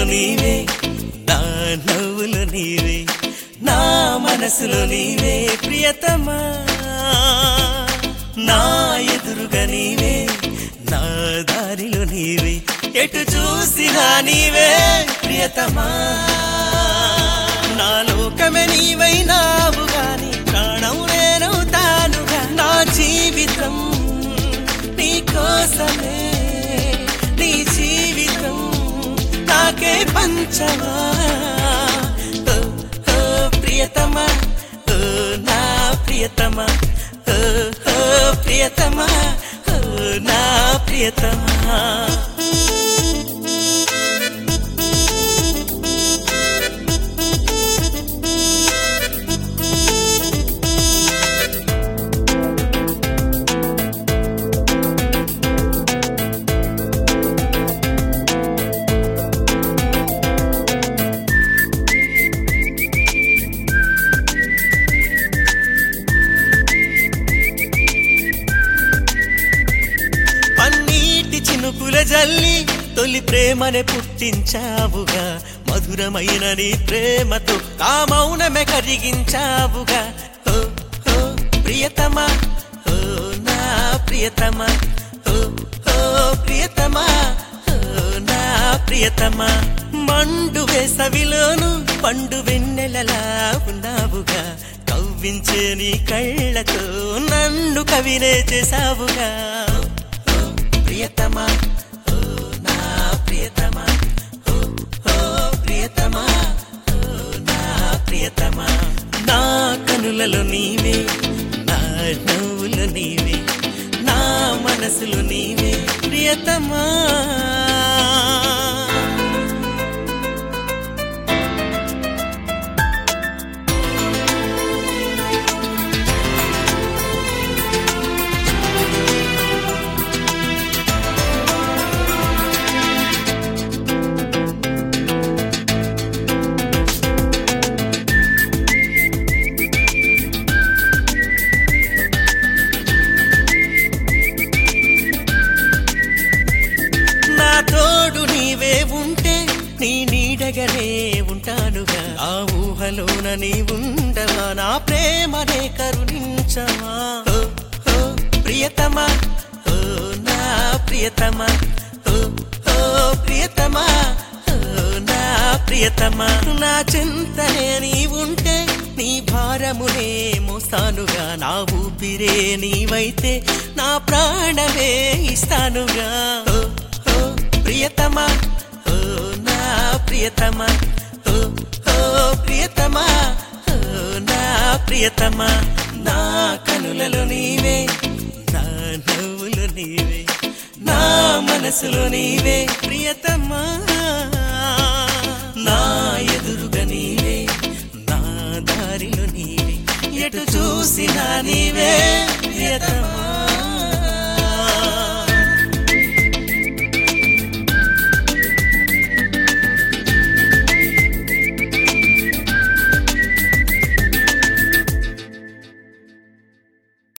నీవే నా నవ్వులు నీవే నా మనసులో నీవే ప్రియతమా నా ఎదురుగా నీవే నా దారిలో నీవే ఎటు చూసినా నీవే ప్రియతమా నా లోకమే నీవైనావు గాని ప్రాణం నేనవుతానుగా నా జీవితం నీ కోసమే నీ జీవితం నాకే పంచమా ఓ, ఓ, ప్రియతమా ఓ, నా ప్రియతమా ఓ, ఓ, ప్రియతమా ఓ, నా ప్రియతమా పన్నీటి చినుకుల జల్లి తొలి ప్రేమనే పుట్టించావుగా మధురమైన నీ ప్రేమతో కామౌనమే కరిగించావుగా ఓ ఓ ప్రియతమా ఓ నా ప్రియతమా ఓ ఓ ప్రియతమా ఓ నా ప్రియతమా మండు వేసవిలోను పండు వెన్నెలలా ఉన్నావుగా కవ్వించే నీ కళ్ళతో నన్ను కవినే చేసావుగా ఓ ప్రియతమా ఓ నా ప్రియతమా ఓ ఓ ప్రియతమా ఓ నా ప్రియతమా నా కనులలో నీవే నా నవ్వులు నీవే నా మనసులు నీవే ప్రియతమా నా తోడు నీవే ఉంటే నీ నీడగనే ఉంటానుగా ఆ ఊహలోన నీ ఉండవా నా ప్రేమనే కరుణించవా ఓ, ఓ, ప్రియతమా ఓ నా ప్రియతమా ఓ, ఓ ప్రియతమా ఓ నా ప్రియతమా నా చింతనే నీ ఉంటే నీ భారమునే మోస్తానుగా నా ఊపిరే నీవైతే నా ప్రాణమే ఇస్తానుగా ఓ ఓ ప్రియతమా ఓ నా ప్రియతమా ఓ ఓ ప్రియతమా ఓ నా ప్రియతమా నా కనులలో నీవే నా నవ్వులు నీవే నా మనసులో నీవే ప్రియతమా నా ఎదురుగా నీవే నా దారిలో నీవే ఎటు చూసినా నీవే ప్రియతమా